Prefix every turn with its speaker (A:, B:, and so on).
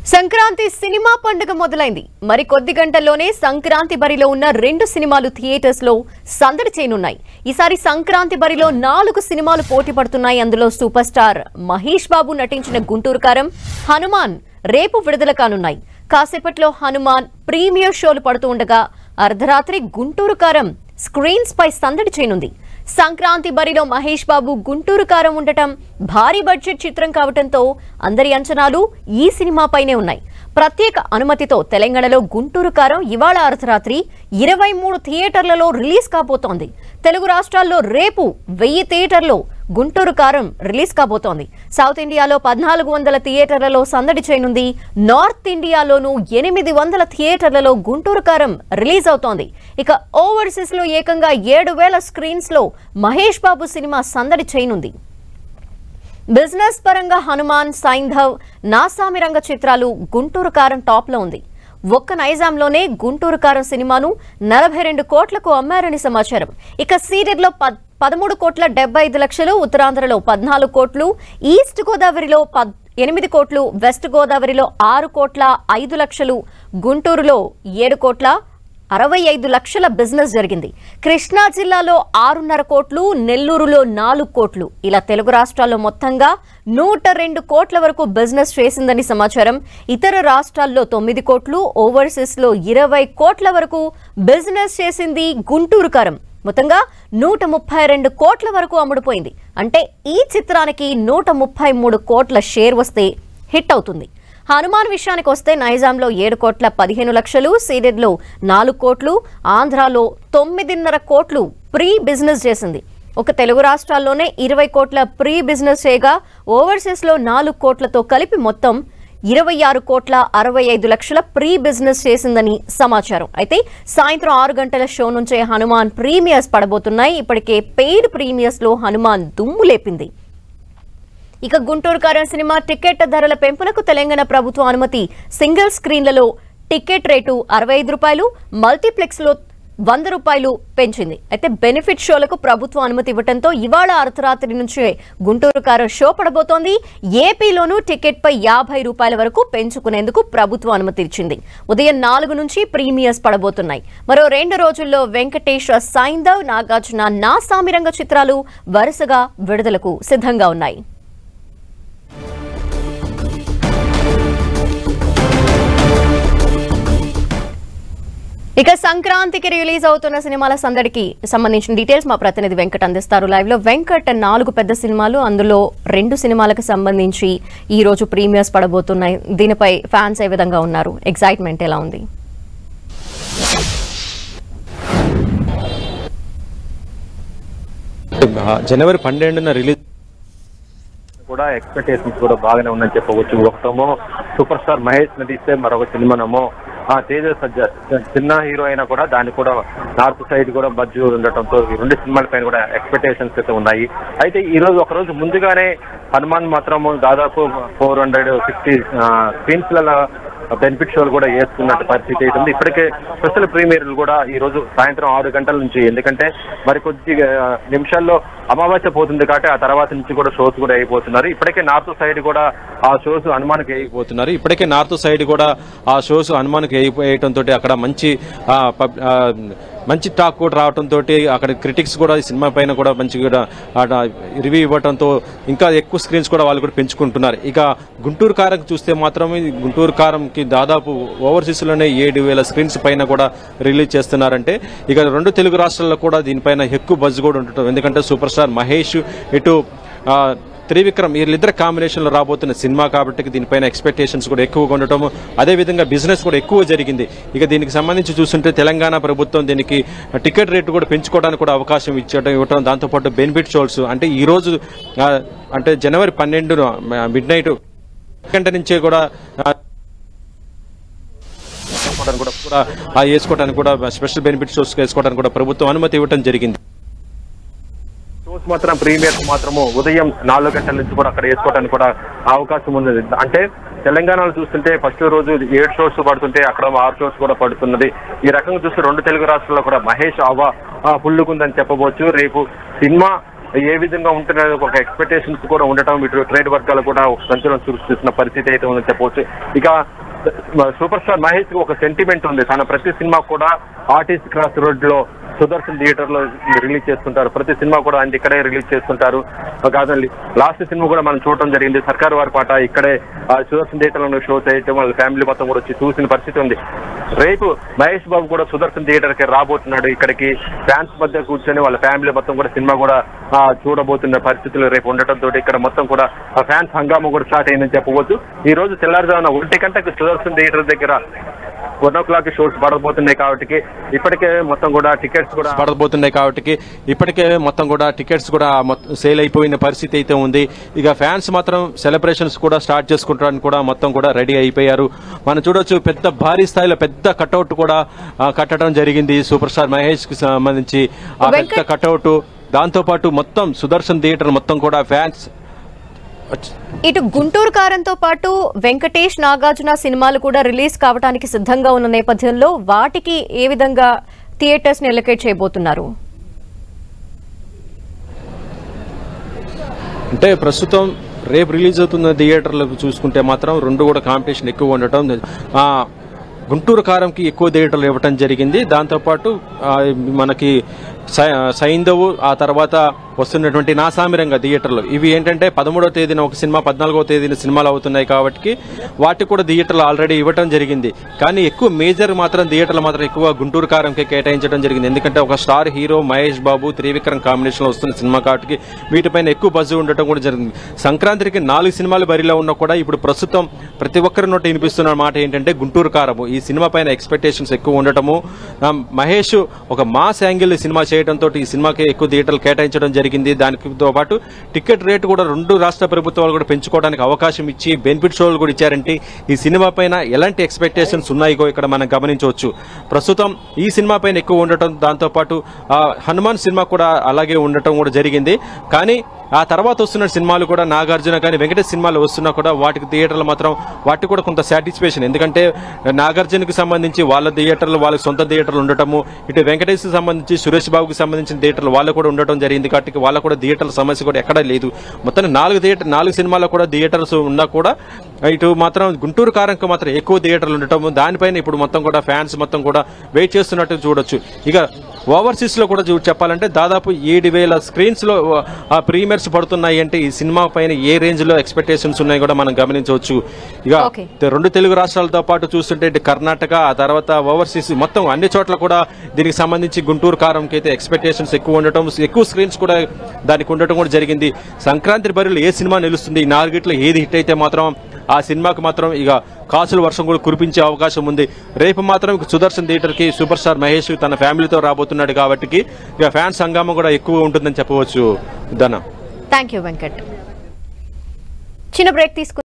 A: Sankranti cinema పండుగ మొదలైంది మరి కొద్ది గంటల్లోనే సంక్రాంతి బరిలో ఉన్న రెండు సినిమాలు థియేటర్స్ లో సందడి చేయనున్నాయి ఈసారి సంక్రాంతి బరిలో నాలుగు సినిమాలు పోటీ పడుతున్నాయి అందులో సూపర్ స్టార్ మహేష్ బాబు నటించిన గుంటూరు కారం హనుమాన్ రేపు విడుదల కానున్నాయి కాసేపట్లో హనుమాన్ ప్రీమియర్ షోలు పడుతూ ఉండగా అర్ధరాత్రి గుంటూరు కారం స్క్రీన్స్ పై సందడి చేయనుంది సంక్రాంతి బరిలో మహేష్ బాబు గుంటూరు కారం ఉండటం భారీ బడ్జెట్ చిత్రం కావటంతో అందరి అంచనాలు ఈ సినిమాపైనే ఉన్నాయి ప్రత్యేక అనుమతితో తెలంగాణలో గుంటూరు కారం ఇవాళ అర్ధరాత్రి ఇరవై మూడు థియేటర్లలో రిలీజ్ కాబోతోంది తెలుగు రాష్ట్రాల్లో రేపు వెయ్యి థియేటర్లో గుంటూరు కారం రిలీజ్ కాబోతోంది సౌత్ ఇండియాలో పద్నాలుగు వందల థియేటర్లలో సందడి చేయనుంది నార్త్ ఇండియాలోనూ ఎనిమిది వందల థియేటర్లలో గుంటూరు కారం రిలీజ్ అవుతోంది ఇక ఓవర్సీస్ లో ఏకంగా ఏడు వేల స్క్రీన్స్ లో మహేష్ బాబు సినిమా సందడి చేయనుంది బిజినెస్ పరంగా హనుమాన్ సైంధవ్ నాసామి రంగ చిత్రాలు గుంటూరు కారం టాప్ లో ఉంది ఒక్క నైజాంలోనే గుంటూరు కారం సినిమాను నలభై రెండు కోట్లకు అమ్మారని సమాచారం ఇక సీడెడ్లో పద్ పదమూడు కోట్ల డెబ్బై ఐదు లక్షలు ఉత్తరాంధ్రలో పద్నాలుగు కోట్లు ఈస్ట్ గోదావరిలో పద్ ఎనిమిది కోట్లు వెస్ట్ గోదావరిలో ఆరు కోట్ల ఐదు లక్షలు గుంటూరులో ఏడు కోట్ల అరవై ఐదు లక్షల బిజినెస్ జరిగింది కృష్ణా జిల్లాలో ఆరున్నర కోట్లు నెల్లూరులో నాలుగు కోట్లు ఇలా తెలుగు రాష్ట్రాల్లో మొత్తంగా నూట రెండు కోట్ల వరకు బిజినెస్ చేసిందని సమాచారం ఇతర రాష్ట్రాల్లో తొమ్మిది కోట్లు ఓవర్సీస్ లో ఇరవై కోట్ల వరకు బిజినెస్ చేసింది గుంటూరు కారం మొత్తంగా నూట ముప్పై రెండు కోట్ల వరకు అమ్ముడుపోయింది అంటే ఈ చిత్రానికి నూట ముప్పై మూడు కోట్ల షేర్ వస్తే హిట్ అవుతుంది హనుమాన్ విషయానికి వస్తే నైజాంలో ఏడు కోట్ల పదిహేను లక్షలు సీడెడ్లో నాలుగు కోట్లు ఆంధ్రాలో తొమ్మిదిన్నర కోట్లు ప్రీ బిజినెస్ చేసింది ఒక తెలుగు రాష్ట్రాల్లోనే ఇరవై కోట్ల ప్రీ బిజినెస్ చేయగా ఓవర్సీస్లో నాలుగు కోట్లతో కలిపి మొత్తం ఇరవై ఆరు కోట్ల అరవై ఐదు లక్షల ప్రీ బిజినెస్ చేసిందని సమాచారం అయితే సాయంత్రం ఆరు గంటల షో నుంచే హనుమాన్ ప్రీమియర్స్ పడబోతున్నాయి ఇప్పటికే పెయిడ్ ప్రీమియర్స్ లో హనుమాన్ దుమ్ము లేపింది ఇక గుంటూరు కారం సినిమా టికెట్ ధరల పెంపునకు తెలంగాణ ప్రభుత్వం అనుమతి సింగిల్ స్క్రీన్లలో టికెట్ రేటు అరవై ఐదు రూపాయలు మల్టీప్లెక్స్ లో వంద రూపాయలు పెంచింది అయితే బెనిఫిట్ షోలకు ప్రభుత్వం అనుమతి ఇవ్వడంతో ఇవాళ అర్ధరాత్రి నుంచే గుంటూరు కారం షో పడబోతోంది ఏపీలోనూ టికెట్ పై యాభై రూపాయల వరకు పెంచుకునేందుకు ప్రభుత్వం అనుమతి ఇచ్చింది ఉదయం నాలుగు నుంచి ప్రీమియర్స్ పడబోతున్నాయి మరో రెండు రోజుల్లో వెంకటేష్ సైందవ్ నాగార్జున నా సామిరంగ చిత్రాలు వరుసగా విడుదలకు సిద్ధంగా ఉన్నాయి ఇక సంక్రాంతికి రిలీజ్ అవుతున్న సినిమాల సందడికి సంబంధించిన డీటెయిల్స్ మా ప్రతినిధి వెంకట్ అందిస్తారు లైవ్ లో వెంకట్ నాలుగు పెద్ద సినిమాలు అందులో రెండు సినిమాలకు సంబంధించి ఈ రోజు ప్రీమియర్స్ పడబోతున్నాయి దీనిపై ఫ్యాన్స్ ఏ విధంగా ఉన్నారు ఎక్సైట్మెంట్ ఎలా ఉంది
B: జనవరి పన్నెండున రిలీజ్
C: కూడా ఎక్స్పెక్టేషన్స్ కూడా బాగానే ఉన్నాయని చెప్పవచ్చు ఒకటేమో సూపర్ స్టార్ మహేష్ నటిస్తే మరొక సినిమానేమో ఆ తేజ సజ్జ చిన్న హీరో అయినా కూడా దాన్ని కూడా నార్త్ సైడ్ కూడా బజ్జు ఉండటంతో ఈ రెండు సినిమాల పైన కూడా ఎక్స్పెక్టేషన్స్ అయితే ఉన్నాయి అయితే ఈ రోజు ఒక రోజు ముందుగానే హనుమాన్ మాత్రం దాదాపు ఫోర్ హండ్రెడ్ సిక్స్టీ స్క్రీన్స్లలో బెనిఫిట్ షోలు కూడా వేసుకున్నట్టు పరిస్థితి అయితే ఉంది ఇప్పటికే స్పెషల్ ప్రీమియర్లు కూడా ఈ రోజు సాయంత్రం ఆరు గంటల నుంచి ఎందుకంటే మరి కొద్ది ఆ, నిమిషాల్లో అమావాస్య పోతుంది కాబట్టి ఆ తర్వాత నుంచి కూడా షోస్ కూడా అయిపోతున్నారు ఇప్పటికే నార్త్ సైడ్ కూడా ఆ షోస్ హనుమాన్కి అయిపోతుంది
B: పోతున్నారు ఇప్పటికే నార్త్ సైడ్ కూడా ఆ షోస్ హనుమాన్కి వేయటంతో అక్కడ మంచి ఆ, పబ్- ఆ, మంచి టాక్ కూడా రావడంతో అక్కడ క్రిటిక్స్ కూడా ఈ సినిమా పైన కూడా మంచి కూడా రివ్యూ ఇవ్వడంతో ఇంకా ఎక్కువ స్క్రీన్స్ కూడా వాళ్ళు కూడా పెంచుకుంటున్నారు ఇక గుంటూరు కారం చూస్తే మాత్రం ఈ గుంటూరు కారంకి దాదాపు ఓవర్సీస్ లోనే ఏడు వేల స్క్రీన్స్ పైన కూడా రిలీజ్ చేస్తున్నారంటే ఇక రెండు తెలుగు రాష్ట్రాల్లో కూడా దీనిపైన ఎక్కువ బజ్ కూడా ఉండటం ఎందుకంటే సూపర్ స్టార్ మహేష్ ఇటు ఆ, త్రివిక్రమ్ వీళ్ళిద్దరు కాంబినేషన్ లో రాబోతున్న సినిమా కాబట్టి దీనిపైన ఎక్స్పెక్టేషన్స్ కూడా ఎక్కువగా ఉండటం అదే విధంగా బిజినెస్ కూడా ఎక్కువ జరిగింది ఇక దీనికి సంబంధించి చూస్తుంటే తెలంగాణ ప్రభుత్వం దీనికి టికెట్ రేటు కూడా పెంచుకోవడానికి కూడా అవకాశం ఇచ్చడం ఇవ్వటం దాంతోపాటు బెనిఫిట్ షోల్స్ అంటే ఈ రోజు ఆ, అంటే జనవరి పన్నెండున మిడ్ నైట్ గంట నుంచే కూడా ఆ, వేసుకోవడానికి కూడా కూడా ఆ వేసుకోవడానికి కూడా స్పెషల్ బెనిఫిట్ షోస్ వేసుకోవడానికి కూడా ప్రభుత్వం అనుమతి ఇవ్వడం జరిగింది
C: షోస్ మాత్రం ప్రీమియర్స్ మాత్రము ఉదయం నాలుగు గంటల నుంచి కూడా అక్కడ వేసుకోవడానికి కూడా అవకాశం ఉంది అంటే తెలంగాణలో చూస్తుంటే ఫస్ట్ రోజు ఏడు షోస్ పడుతుంటే అక్కడ ఆరు షోస్ కూడా పడుతున్నది ఈ రకంగా చూస్తే రెండు తెలుగు రాష్ట్రాల్లో కూడా మహేష్ ఆవా పుల్లుకుందని చెప్పవచ్చు రేపు సినిమా ఏ విధంగా ఉంటున్నది ఒక ఎక్స్పెక్టేషన్స్ కూడా ఉండటం ఇటు ట్రేడ్ వర్గాలు కూడా ఒక సంచలనం సృష్టిస్తున్న పరిస్థితి అయితే ఉందని చెప్పవచ్చు ఇక సూపర్ స్టార్ మహేష్ కి ఒక సెంటిమెంట్ ఉంది తన ప్రతి సినిమా కూడా ఆర్టిస్ట్ క్రాస్ రోడ్ లో సుదర్శన్ థియేటర్ లో రిలీజ్ చేస్తుంటారు ప్రతి సినిమా కూడా ఆయన ఇక్కడే రిలీజ్ చేస్తుంటారు కాదండి లాస్ట్ సినిమా కూడా మనం చూడటం జరిగింది సర్కార్ వారి పాట ఇక్కడే ఆ సుదర్శన్ థియేటర్ లో షో చేయటం వాళ్ళ ఫ్యామిలీ మొత్తం కూడా వచ్చి చూసిన పరిస్థితి ఉంది రేపు మహేష్ బాబు కూడా సుదర్శన్ థియేటర్ కి రాబోతున్నాడు ఇక్కడికి ఫ్యాన్స్ మధ్య కూర్చొని వాళ్ళ ఫ్యామిలీ మొత్తం కూడా సినిమా కూడా ఆ, చూడబోతున్న పరిస్థితులు రేపు ఉండటం తోటి ఇక్కడ మొత్తం కూడా ఫ్యాన్స్ హంగామా కూడా స్టార్ట్ అయిందని చెప్పవచ్చు ఈ రోజు తెల్లారుజామున ఒంటి గంటకు సుదర్శన్ థియేటర్ దగ్గర వన్ ఓ క్లాక్ షోస్ పడబోతున్నాయి కాబట్టి ఇప్పటికే మొత్తం కూడా టికెట్స్ కూడా
B: పడబోతున్నాయి కాబట్టి ఇప్పటికే మొత్తం కూడా టికెట్స్ కూడా సేల్ అయిపోయిన పరిస్థితి అయితే ఉంది ఇక ఫ్యాన్స్ మాత్రం సెలబ్రేషన్స్ కూడా స్టార్ట్ చేసుకుంటానికి కూడా మొత్తం కూడా రెడీ అయిపోయారు మనం చూడొచ్చు పెద్ద భారీ స్థాయిలో పెద్ద కట్అవుట్ కూడా ఆ, కట్టడం జరిగింది సూపర్ స్టార్ మహేష్ కి సంబంధించి ఆ పెద్ద
A: వెంకట్-
B: కట్అవుట్ దాంతో పాటు మొత్తం సుదర్శన్ థియేటర్ మొత్తం కూడా ఫ్యాన్స్
A: ఇటు గుంటూరు కారంతో పాటు వెంకటేష్ నాగార్జున సినిమాలు కూడా రిలీజ్ కావడానికి సిద్ధంగా ఉన్న నేపథ్యంలో వాటికి ఏ విధంగా థియేటర్స్ ని ఎలకేట్ చేయబోతున్నారు
B: అంటే ప్రస్తుతం రేపు రిలీజ్ అవుతున్న థియేటర్లకు చూసుకుంటే మాత్రం రెండు కూడా కాంపిటీషన్ ఎక్కువ ఉండటం ఆ, గుంటూరు కారంకి ఎక్కువ థియేటర్లు ఇవ్వటం జరిగింది దాంతోపాటు ఆ, మనకి సై- సైంధవు ఆ తర్వాత వస్తున్నటువంటి నాసామిరంగ థియేటర్లు ఇవి ఏంటంటే పదమూడవ తేదీన ఒక సినిమా పద్నాలుగవ తేదీన సినిమాలు అవుతున్నాయి కాబట్టి వాటికి కూడా థియేటర్లు ఆల్రెడీ ఇవ్వటం జరిగింది కానీ ఎక్కువ మేజర్ మాత్రం థియేటర్లు మాత్రం ఎక్కువ గుంటూరు కారంకి కేటాయించడం జరిగింది ఎందుకంటే ఒక star hero Mahesh Babu Trivikram combination లో వస్తున్న సినిమా కాబట్టి వీటిపైన ఎక్కువ బజ్ ఉండటం కూడా జరిగింది సంక్రాంతికి నాలుగు సినిమాలు బరిలో ఉన్నా కూడా ఇప్పుడు ప్రస్తుతం ప్రతి ఒక్కరి నోటి వినిపిస్తున్న మాట ఏంటంటే గుంటూరు కారము ఈ సినిమా పైన ఎక్స్పెక్టేషన్స్ ఎక్కువ ఉండటము ఆ, మహేష్ ఒక మాస్ యాంగిల్ సినిమా చేయడంతో ఈ సినిమాకి ఎక్కువ థియేటర్లు కేటాయించడం జరిగింది దానితో పాటు టికెట్ రేటు కూడా రెండు రాష్ట్ర ప్రభుత్వాలు కూడా పెంచుకోవడానికి అవకాశం ఇచ్చి బెనిఫిట్ షోలు కూడా ఇచ్చారంటే ఈ సినిమా పైన ఎలాంటి ఎక్స్పెక్టేషన్స్ ఉన్నాయో ఇక్కడ మనం గమనించవచ్చు ప్రస్తుతం ఈ సినిమా పైన ఎక్కువ ఉండటం దాంతో పాటు ఆ, హనుమాన్ సినిమా కూడా అలాగే ఉండటం కూడా జరిగింది కానీ ఆ తర్వాత వస్తున్న సినిమాలు కూడా నాగార్జున కానీ వెంకటేష్ సినిమాలు వస్తున్నా కూడా వాటికి థియేటర్లు మాత్రం వాటికి కూడా కొంత సాటిస్ఫాక్షన్ ఎందుకంటే నాగార్జునకి సంబంధించి వాళ్ళ థియేటర్లు వాళ్ళకి సొంత థియేటర్లు ఉండటము ఇటు వెంకటేష్ సంబంధించి సురేష్ బాబుకి సంబంధించిన థియేటర్లు వాళ్ళు కూడా ఉండటం జరిగింది కాబట్టి వాళ్ళకు కూడా థియేటర్ల సమస్య కూడా ఎక్కడా లేదు మొత్తం నాలుగు థియేటర్ నాలుగు సినిమాల్లో కూడా థియేటర్స్ ఉన్నా కూడా ఇటు మాత్రం గుంటూరు కారంకు మాత్రం ఎక్కువ థియేటర్లు ఉండటం దానిపైన ఇప్పుడు మొత్తం కూడా ఫ్యాన్స్ మొత్తం కూడా వెయిట్ చేస్తున్నట్టు చూడొచ్చు ఇక ఓవర్సీస్ లో కూడా చూ- చెప్పాలంటే దాదాపు ఏడు వేల స్క్రీన్స్ లో ఆ ప్రీమియర్స్ పడుతున్నాయి అంటే ఈ సినిమా పైన ఏ రేంజ్ లో ఎక్స్పెక్టేషన్స్ ఉన్నాయి కూడా మనం గమనించవచ్చు ఇక
A: Okay.
B: తె- రెండు తెలుగు రాష్ట్రాలతో పాటు చూస్తుంటే ఇటు కర్ణాటక ఆ తర్వాత ఓవర్సీస్ మొత్తం అన్ని చోట్ల కూడా దీనికి సంబంధించి గుంటూరు కారంకి అయితే ఎక్స్పెక్టేషన్స్ ఎక్కువ ఉండటం ఎక్కువ స్క్రీన్స్ కూడా దానికి ఉండటం కూడా జరిగింది సంక్రాంతి బరిలో ఏ సినిమా నిలుస్తుంది ఈ నాలుగిట్లో ఏది హిట్ అయితే మాత్రం ఆ సినిమాకి మాత్రం ఇక కాసుల వర్షం కూడా కురిపించే అవకాశం ఉంది రేపు మాత్రం ఇక సుదర్శన్ థియేటర్ కి సూపర్ స్టార్ మహేష్ తన ఫ్యామిలీతో రాబోతున్నాడు కాబట్టి ఇక ఫ్యాన్స్ హంగామా కూడా ఎక్కువ ఉంటుందని చెప్పవచ్చు ధన
A: థ్యాంక్ యూ వెంకట్ చిన్న బ్రేక్ తీసుకు